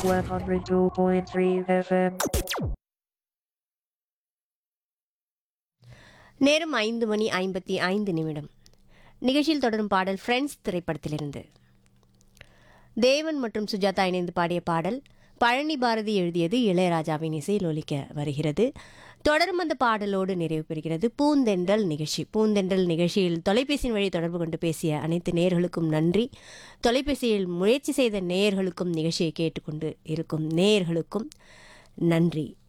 102.3 FM. நேரம் ஐந்து மணி ஐம்பத்தி ஐந்து நிமிடம் நிகழ்ச்சியில் தொடரும் பாடல் ஃப்ரெண்ட்ஸ் திரைப்படத்திலிருந்து தேவன் மற்றும் சுஜாதா இணைந்து பாடிய பாடல் பழனி பாரதி எழுதியது இளையராஜாவின் இசையில் ஒலிக்க வருகிறது தொடரும் அந்த பாடலோடு நிறைவு பெறுகிறது பூந்தென்றல் நிகழ்ச்சி பூந்தென்றல் நிகழ்ச்சியில் தொலைபேசியின் வழி தொடர்பு கொண்டு பேசிய அனைத்து நேயர்களுக்கும் நன்றி தொலைபேசியில் முயற்சி செய்த நேயர்களுக்கும் நிகழ்ச்சியை கேட்டுக்கொண்டு இருக்கும் நேயர்களுக்கும் நன்றி